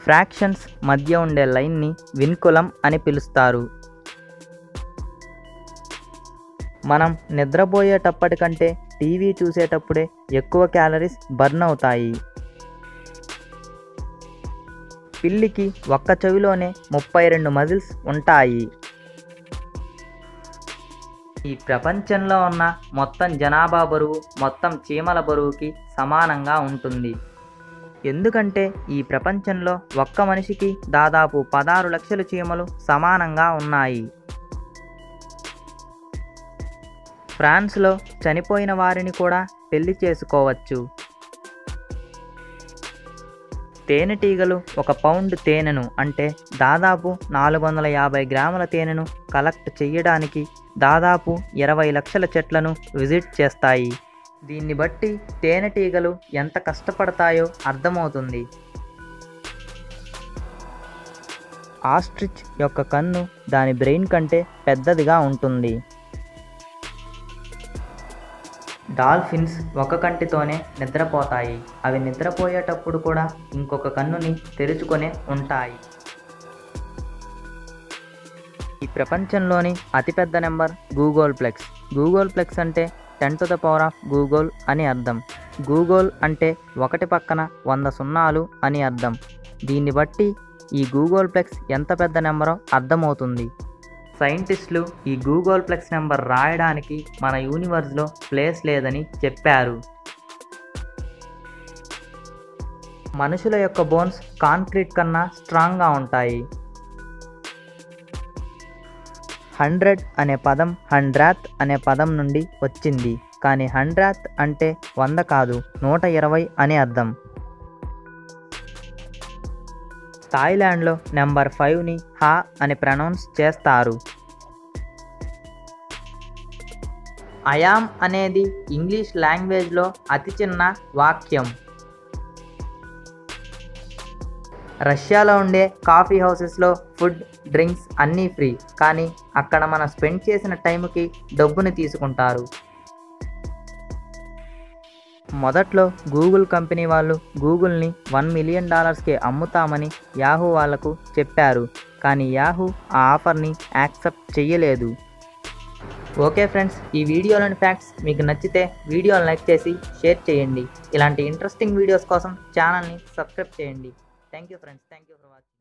fractions మధ్య ఉండే లైన్ని విన్కులం అని పిలుస్తారు మనం నిద్రపోయేటప్పటికంటే టీవీ చూసేటప్పుడే ఎక్కువ క్యాలరీస్ బర్న్ అవుతాయి పిల్లికి ఒక్క చెవిలోనే ముప్పై రెండు మజిల్స్ ఉంటాయి ఈ ప్రపంచంలో ఉన్న మొత్తం జనాభా బరువు మొత్తం చీమల బరువుకి సమానంగా ఉంటుంది ఎందుకంటే ఈ ప్రపంచంలో ఒక్క మనిషికి దాదాపు పదహారు లక్షల చీమలు సమానంగా ఉన్నాయి ఫ్రాన్స్లో చనిపోయిన వారిని కూడా పెళ్లి చేసుకోవచ్చు తేనెటీగలు ఒక పౌండ్ తేనెను అంటే దాదాపు నాలుగు వందల యాభై గ్రాముల తేనెను కలెక్ట్ చేయడానికి దాదాపు ఇరవై లక్షల చెట్లను విజిట్ చేస్తాయి దీన్ని బట్టి తేనెటీగలు ఎంత కష్టపడతాయో అర్థమవుతుంది ఆస్ట్రిచ్ యొక్క కన్ను దాని బ్రెయిన్ కంటే పెద్దదిగా ఉంటుంది డాల్ఫిన్స్ ఒక కంటితోనే నిద్రపోతాయి అవి నిద్రపోయేటప్పుడు కూడా ఇంకొక కన్నుని తెరుచుకొనే ఉంటాయి ఈ ప్రపంచంలోని అతిపెద్ద నెంబర్ గూగోల్ ప్లెక్స్ గూగోల్ ప్లెక్స్ అంటే ten to the power of googol అని అర్థం గూగోల్ అంటే ఒకటి పక్కన వంద సున్నాలు అని అర్థం దీన్ని బట్టి ఈ గూగోల్ ప్లెక్స్ ఎంత పెద్ద నెంబరో అర్థమవుతుంది సైంటిస్టులు ఈ గూగోల్ ప్లెక్స్ నెంబర్ రాయడానికి మన యూనివర్స్లో ప్లేస్ లేదని చెప్పారు మనుషుల యొక్క బోన్స్ కాంక్రీట్ కన్నా స్ట్రాంగ్గా ఉంటాయి హండ్రెడ్ అనే పదం హండ్రాత్ అనే పదం నుండి వచ్చింది కానీ హండ్రాత్ అంటే వంద కాదు నూట ఇరవై అని అర్థం థాయిలాండ్లో నెంబర్ ఫైవ్ని హా అని ప్రనౌన్స్ చేస్తారు అయామ్ అనేది ఇంగ్లీష్ లాంగ్వేజ్లో అతి చిన్న వాక్యం రష్యాలో ఉండే కాఫీ హౌసెస్లో ఫుడ్ డ్రింక్స్ అన్నీ ఫ్రీ కానీ అక్కడ మనం స్పెండ్ చేసిన టైంకి డబ్బుని తీసుకుంటారు మొదట్లో గూగుల్ కంపెనీ వాళ్ళు గూగుల్ని వన్ మిలియన్ డాలర్స్కి అమ్ముతామని యాహూ వాళ్లకు చెప్పారు కానీ యాహూ ఆ ఆఫర్ని యాక్సెప్ట్ చెయ్యలేదు ఓకే ఫ్రెండ్స్ ఈ వీడియోలోని ఫ్యాక్ట్స్ మీకు నచ్చితే వీడియోని లైక్ చేసి షేర్ చేయండి ఇలాంటి ఇంట్రెస్టింగ్ వీడియోస్ కోసం ఛానల్ని సబ్స్క్రైబ్ చేయండి thank you friends thank you for watching